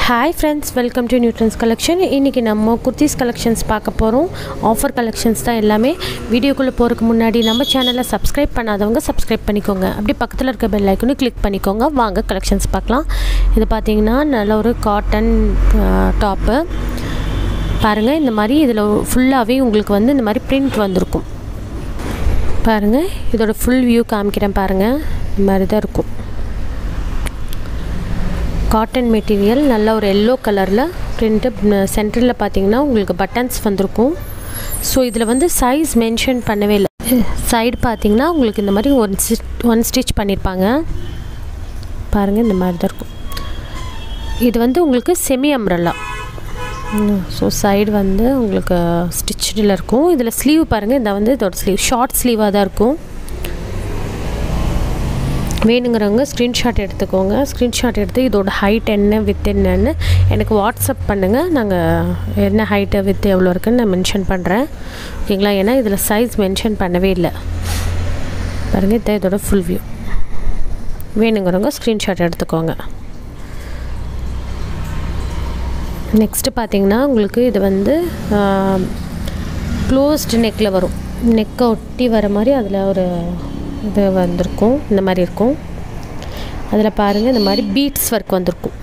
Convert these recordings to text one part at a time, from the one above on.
hi friends welcome to neutrons collection இன்றைக்கி நம்ம kurtis collections பார்க்க போகிறோம் ஆஃபர் கலெக்ஷன்ஸ் தான் எல்லாமே வீடியோக்குள்ளே போகிறதுக்கு முன்னாடி நம்ம சேனலை சப்ஸ்கிரைப் பண்ணாதவங்க சப்ஸ்கிரைப் பண்ணிக்கோங்க அப்படி பக்கத்தில் இருக்க பெல் ஐக்கனும் கிளிக் பண்ணிக்கோங்க வாங்க கலெக்ஷன்ஸ் பார்க்கலாம் இது பார்த்தீங்கன்னா நல்ல ஒரு காட்டன் டாப்பு பாருங்கள் இந்த மாதிரி இதில் ஃபுல்லாகவே உங்களுக்கு வந்து இந்த மாதிரி பிரிண்ட் வந்திருக்கும் பாருங்கள் இதோட ஃபுல் வியூ காமிக்கிறேன் பாருங்கள் இந்த மாதிரி தான் இருக்கும் காட்டன் மெட்டீரியல் நல்ல ஒரு எல்லோ கலரில் பிரிண்ட்டு சென்டரில் பார்த்தீங்கன்னா உங்களுக்கு பட்டன்ஸ் வந்திருக்கும் ஸோ இதில் வந்து சைஸ் மென்ஷன் பண்ணவே இல்லை சைடு பார்த்தீங்கன்னா உங்களுக்கு இந்த மாதிரி ஒன் ஸ்டிச் ஒன் ஸ்டிச் பண்ணியிருப்பாங்க பாருங்கள் இந்த மாதிரி தான் இருக்கும் இது வந்து உங்களுக்கு செமி அம்ரல்லா ஸோ சைடு வந்து உங்களுக்கு ஸ்டிச்சில் இருக்கும் இதில் ஸ்லீவ் பாருங்கள் இந்த வந்து இதோட ஸ்லீவ் ஷார்ட் ஸ்லீவாக தான் இருக்கும் வேணுங்கிறவங்க ஸ்க்ரீன்ஷாட் எடுத்துக்கோங்க ஸ்க்ரீன்ஷாட் எடுத்து இதோட ஹைட் என்ன வித் என்னன்னு எனக்கு வாட்ஸ்அப் பண்ணுங்கள் நாங்கள் என்ன ஹைட்டு வித் எவ்வளோ இருக்குன்னு நான் மென்ஷன் பண்ணுறேன் ஓகேங்களா ஏன்னா இதில் சைஸ் மென்ஷன் பண்ணவே இல்லை பாருங்கள் இதான் இதோட ஃபுல் வியூ வேணுங்கிறவங்க ஸ்க்ரீன்ஷாட் எடுத்துக்கோங்க நெக்ஸ்ட்டு பார்த்தீங்கன்னா உங்களுக்கு இது வந்து க்ளோஸ்டு நெக்கில் வரும் நெக்கை ஒட்டி வர மாதிரி அதில் ஒரு இது வந்திருக்கும் இந்த மாதிரி இருக்கும் அதில் பாருங்கள் இந்த மாதிரி பீட்ஸ் ஒர்க் வந்திருக்கும்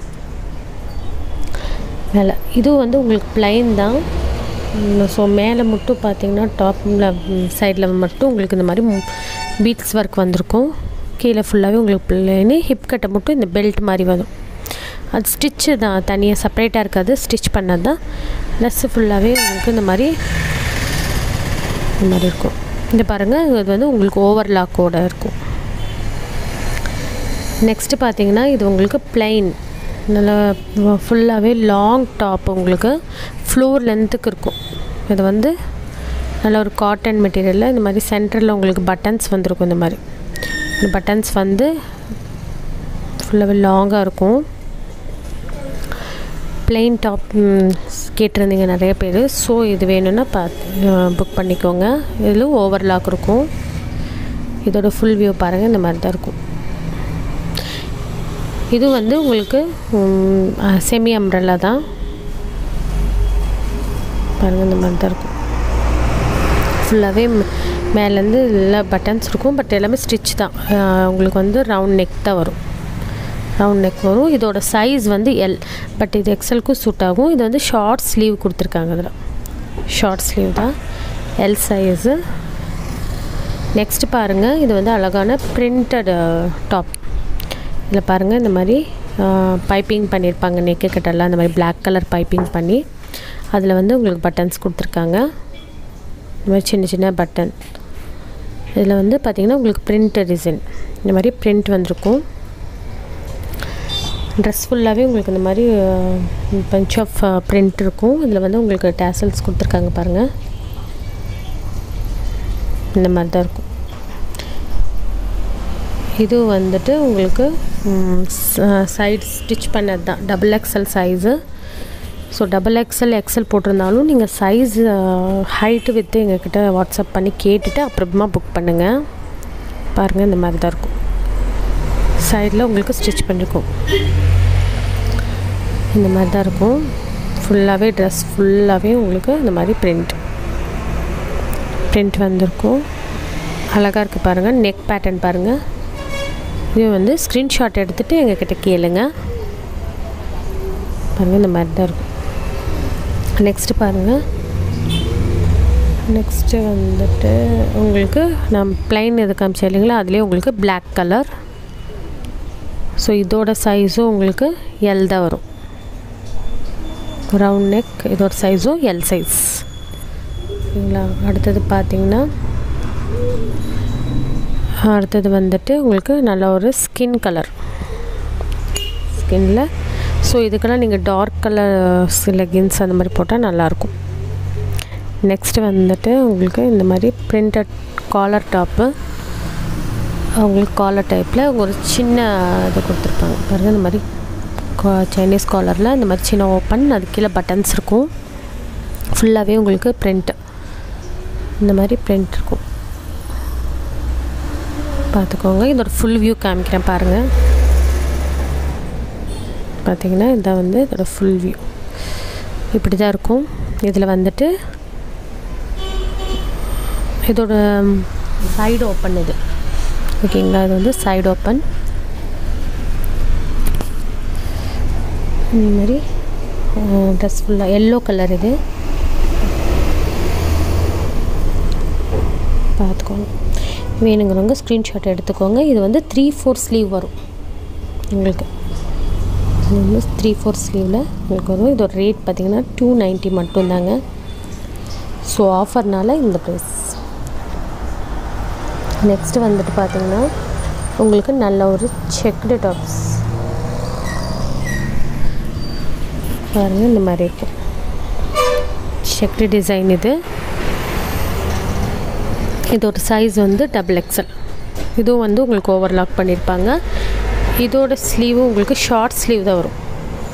மேலே இதுவும் வந்து உங்களுக்கு பிளைன் தான் ஸோ மேலே மட்டும் பார்த்தீங்கன்னா டாப்பில் சைடில் மட்டும் உங்களுக்கு இந்த மாதிரி பீட்ஸ் ஒர்க் வந்திருக்கும் கீழே ஃபுல்லாகவே உங்களுக்கு பிளைனு ஹிப் கட்டை மட்டும் இந்த பெல்ட் மாதிரி வரும் அது ஸ்டிச்சு தான் தனியாக செப்பரேட்டாக இருக்காது ஸ்டிச் பண்ணது தான் ப்ளஸ்ஸு ஃபுல்லாகவே உங்களுக்கு இந்த மாதிரி இந்த மாதிரி இருக்கும் இந்த பாருங்கள் இது வந்து உங்களுக்கு ஓவர்லாக்கோடு இருக்கும் நெக்ஸ்ட்டு பார்த்தீங்கன்னா இது உங்களுக்கு பிளைன் நல்லா ஃபுல்லாகவே லாங் டாப் உங்களுக்கு ஃப்ளோர் லென்த்துக்கு இருக்கும் இது வந்து நல்ல ஒரு காட்டன் மெட்டீரியலில் இந்த மாதிரி சென்டரில் உங்களுக்கு பட்டன்ஸ் வந்திருக்கும் இந்த மாதிரி இந்த பட்டன்ஸ் வந்து ஃபுல்லாகவே லாங்காக இருக்கும் பிளெயின் டாப் கேட்டிருந்தீங்க நிறைய பேர் ஸோ இது வேணும்னா பார்த்து புக் பண்ணிக்கோங்க இதில் ஓவர்லாக் இருக்கும் இதோட ஃபுல் வியூ பாருங்கள் இந்த மாதிரி தான் இருக்கும் இது வந்து உங்களுக்கு செமி அம்ரல்லா தான் பாருங்கள் இந்த மாதிரி தான் இருக்கும் ஃபுல்லாகவே மேலேருந்து எல்லாம் பட்டன்ஸ் இருக்கும் பட் எல்லாமே ஸ்டிச் தான் உங்களுக்கு வந்து ரவுண்ட் நெக் தான் வரும் ரவுண்ட் நெக் வரும் இதோட சைஸ் வந்து எல் பட் இது எக்ஸலுக்கும் சூட் ஆகும் இது வந்து ஷார்ட் ஸ்லீவ் கொடுத்துருக்காங்க அதில் ஷார்ட் ஸ்லீவ் தான் எல் சைஸு நெக்ஸ்ட்டு பாருங்கள் இது வந்து அழகான பிரிண்டட் டாப் இதில் பாருங்கள் இந்த மாதிரி பைப்பிங் பண்ணியிருப்பாங்க நெக்கு கட்டெல்லாம் இந்த மாதிரி பிளாக் கலர் பைப்பிங் பண்ணி அதில் வந்து உங்களுக்கு பட்டன்ஸ் கொடுத்துருக்காங்க இந்த மாதிரி சின்ன சின்ன பட்டன் இதில் வந்து பார்த்திங்கன்னா உங்களுக்கு பிரிண்ட் டிசைன் இந்த மாதிரி பிரிண்ட் வந்திருக்கும் ட்ரெஸ் ஃபுல்லாகவே உங்களுக்கு இந்த மாதிரி பஞ்ச் ஆஃப் பிரிண்ட் இருக்கும் இதில் வந்து உங்களுக்கு டேசல்ஸ் கொடுத்துருக்காங்க பாருங்கள் இந்த மாதிரி தான் இருக்கும் இது வந்துட்டு உங்களுக்கு சைடு ஸ்டிச் பண்ணது தான் double XL size so double XL XL போட்டிருந்தாலும் நீங்கள் சைஸ் ஹைட்டு வித்து எங்ககிட்ட வாட்ஸ்அப் பண்ணி கேட்டுட்டு அப்புறமா புக் பண்ணுங்கள் பாருங்கள் இந்த மாதிரி தான் இருக்கும் சைடில் உங்களுக்கு ஸ்டிச் பண்ணியிருக்கும் இந்த மாதிரி தான் இருக்கும் ஃபுல்லாகவே ட்ரெஸ் ஃபுல்லாகவே உங்களுக்கு இந்த மாதிரி பிரிண்ட் பிரிண்ட் வந்திருக்கும் அழகாக இருக்குது பாருங்கள் நெக் பேட்டர்ன் பாருங்கள் இது வந்து ஸ்க்ரீன்ஷாட் எடுத்துகிட்டு எங்ககிட்ட கேளுங்க பாருங்கள் இந்த மாதிரி தான் இருக்கும் நெக்ஸ்ட்டு பாருங்கள் நெக்ஸ்ட்டு வந்துட்டு உங்களுக்கு நான் ப்ளைன் இது காமிச்சேன் இல்லைங்களா அதுலேயே உங்களுக்கு பிளாக் கலர் ஸோ இதோட சைஸும் உங்களுக்கு எல் தான் வரும் ரவுண்ட் நெக் இதோட சைஸும் எல் சைஸ் சரிங்களா அடுத்தது பார்த்தீங்கன்னா அடுத்தது வந்துட்டு உங்களுக்கு நல்ல ஒரு ஸ்கின் கலர் ஸ்கின்னில் ஸோ இதுக்கெல்லாம் நீங்கள் டார்க் கலர் லெகின்ஸ் அந்த மாதிரி போட்டால் நல்லாயிருக்கும் நெக்ஸ்ட்டு வந்துட்டு உங்களுக்கு இந்த மாதிரி பிரிண்டட் காலர் டாப்பு அவங்களுக்கு காலர் டைப்பில் ஒரு சின்ன இது கொடுத்துருப்பாங்க பாருங்கள் இந்த மாதிரி சைனீஸ் காலரில் இந்த மாதிரி சின்ன ஓப்பன் அது கீழே பட்டன்ஸ் இருக்கும் ஃபுல்லாகவே உங்களுக்கு ப்ரிண்ட்டு இந்த மாதிரி ப்ரிண்ட் இருக்கும் பார்த்துக்கோங்க இதோட ஃபுல் வியூ காமிக்கிறேன் பாருங்கள் பார்த்தீங்கன்னா இதான் வந்து இதோட ஃபுல் வியூ இப்படி தான் இருக்கும் இதில் வந்துட்டு இதோட சைடு ஓப்பன் இது ஓகேங்களா இது வந்து சைடு ஓப்பன் இந்த மாதிரி ட்ரெஸ் ஃபுல்லாக எல்லோ கலர் இது பார்த்துக்கோங்க வேணுங்கிறவங்க ஸ்க்ரீன்ஷாட் எடுத்துக்கோங்க இது வந்து த்ரீ ஃபோர் ஸ்லீவ் வரும் உங்களுக்கு இது வந்து த்ரீ ஃபோர் ஸ்லீவில் உங்களுக்கு வரும் இதோட ரேட் பார்த்திங்கன்னா டூ நைன்ட்டி மட்டும்தாங்க ஸோ ஆஃபர்னால இந்த ப்ரைஸ் நெக்ஸ்ட்டு வந்துட்டு பார்த்திங்கன்னா உங்களுக்கு நல்ல ஒரு செக்டு டாப்ஸ் பாருங்கள் இந்த மாதிரி இருக்கும் செக்டு டிசைன் இது இதோட சைஸ் வந்து டபுள் எக்ஸல் இதுவும் வந்து உங்களுக்கு ஓவர்லாக் பண்ணியிருப்பாங்க இதோட ஸ்லீவும் உங்களுக்கு ஷார்ட் ஸ்லீவ் தான் வரும்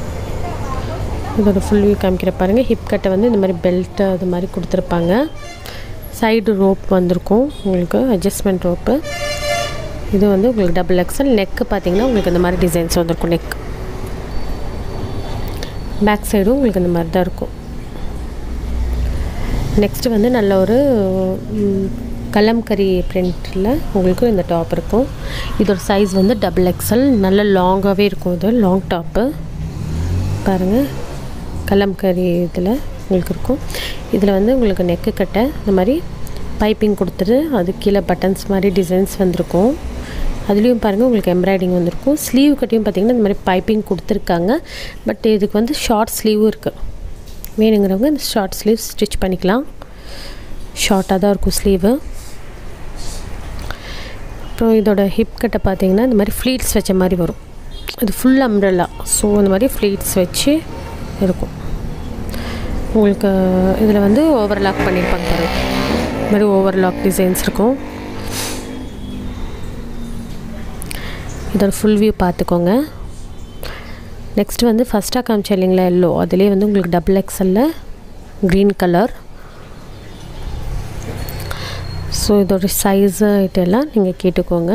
இதோட ஃபுல் வியூ காமிக்கிற பாருங்கள் ஹிப் கட்டை வந்து இந்த மாதிரி பெல்ட்டு அது மாதிரி கொடுத்துருப்பாங்க சைடு ரோப் வந்திருக்கும் உங்களுக்கு அட்ஜஸ்ட்மெண்ட் ரோப்பு இது வந்து உங்களுக்கு டபுள் எக்ஸல் நெக்கு பார்த்தீங்கன்னா உங்களுக்கு இந்த மாதிரி டிசைன்ஸ் வந்திருக்கும் நெக் பேக் சைடும் உங்களுக்கு இந்த மாதிரி தான் இருக்கும் நெக்ஸ்ட்டு வந்து நல்ல ஒரு கலம்கரி பிரிண்டில் உங்களுக்கு இந்த டாப் இருக்கும் இதோட சைஸ் வந்து டபுள் எக்ஸல் நல்ல லாங்காகவே இருக்கும் இது லாங் டாப்பு பாருங்கள் கலம்கரி இதில் உங்களுக்கு இருக்கும் இதில் வந்து உங்களுக்கு நெக்கு கட்டை இந்த மாதிரி பைப்பிங் கொடுத்துட்டு அது கீழே பட்டன்ஸ் மாதிரி டிசைன்ஸ் வந்திருக்கும் அதுலேயும் பாருங்கள் உங்களுக்கு எம்ப்ராய்டிங் வந்திருக்கும் ஸ்லீவ் கட்டியும் பார்த்திங்கன்னா இந்த மாதிரி பைப்பிங் கொடுத்துருக்காங்க பட் இதுக்கு வந்து ஷார்ட் ஸ்லீவும் இருக்குது வேணுங்கிறவங்க இந்த ஷார்ட் ஸ்லீவ் ஸ்டிச் பண்ணிக்கலாம் ஷார்ட்டாக தான் இருக்கும் ஸ்லீவு அப்புறம் இதோட ஹிப் கட்டை பார்த்தீங்கன்னா இந்த மாதிரி ஃப்ளீட்ஸ் வச்ச மாதிரி வரும் இது ஃபுல் அம்ப்ரெல்லா ஸோ இந்த மாதிரி ஃப்ளீட்ஸ் வச்சு இருக்கும் உங்களுக்கு இதில் வந்து ஓவர்லாக் பண்ணியிருப்பாங்க பாருங்க இந்த மாதிரி ஓவர்லாக் டிசைன்ஸ் இருக்கும் இதோட ஃபுல் வியூ பார்த்துக்கோங்க நெக்ஸ்ட் வந்து ஃபஸ்ட்டாக காமிச்ச இல்லைங்களா எல்லோ அதுலேயே வந்து உங்களுக்கு டபுள் எக்ஸலில் க்ரீன் கலர் ஸோ இதோட சைஸு இதெல்லாம் நீங்கள் கேட்டுக்கோங்க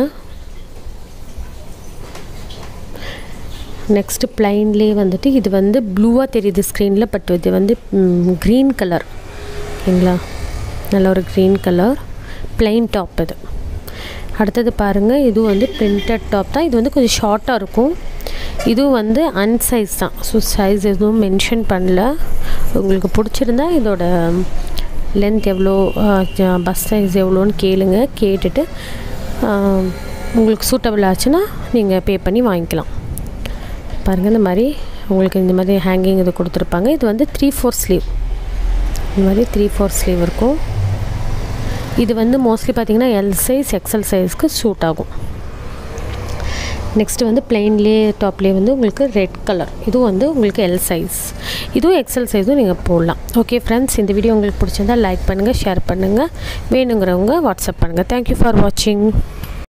நெக்ஸ்ட்டு ப்ளைன்லேயே வந்துட்டு இது வந்து ப்ளூவாக தெரியுது ஸ்க்ரீனில் பட் இது வந்து க்ரீன் கலர் ஓகேங்களா நல்ல ஒரு க்ரீன் கலர் ப்ளைன் டாப் இது அடுத்தது பாருங்கள் இது வந்து பிரிண்டட் டாப் தான் இது வந்து கொஞ்சம் ஷார்ட்டாக இருக்கும் இதுவும் வந்து அன்சைஸ் தான் ஸோ சைஸ் எதுவும் மென்ஷன் பண்ணல உங்களுக்கு பிடிச்சிருந்தா இதோட லென்த் எவ்வளோ பஸ் சைஸ் எவ்வளோன்னு கேளுங்க கேட்டுட்டு உங்களுக்கு சூட்டபிள் ஆச்சுன்னா நீங்கள் பே பண்ணி வாங்கிக்கலாம் பாருங்கள் இந்த மாதிரி உங்களுக்கு இந்த மாதிரி ஹேங்கிங் இது கொடுத்துருப்பாங்க இது வந்து த்ரீ ஃபோர் ஸ்லீவ் இந்த மாதிரி த்ரீ ஃபோர் ஸ்லீவ் இருக்கும் இது வந்து மோஸ்ட்லி பார்த்திங்கன்னா எல் சைஸ் எக்ஸல் சைஸ்க்கு சூட் ஆகும் நெக்ஸ்ட்டு வந்து பிளெயின்லேயே டாப்லேயே வந்து உங்களுக்கு ரெட் கலர் இதுவும் வந்து உங்களுக்கு எல் சைஸ் இதுவும் எக்ஸல் சைஸும் நீங்கள் போடலாம் ஓகே ஃப்ரெண்ட்ஸ் இந்த வீடியோ உங்களுக்கு பிடிச்சிருந்தால் லைக் பண்ணுங்கள் ஷேர் பண்ணுங்கள் வேணுங்கிறவங்க வாட்ஸ்அப் பண்ணுங்கள் தேங்க்யூ ஃபார் வாட்சிங்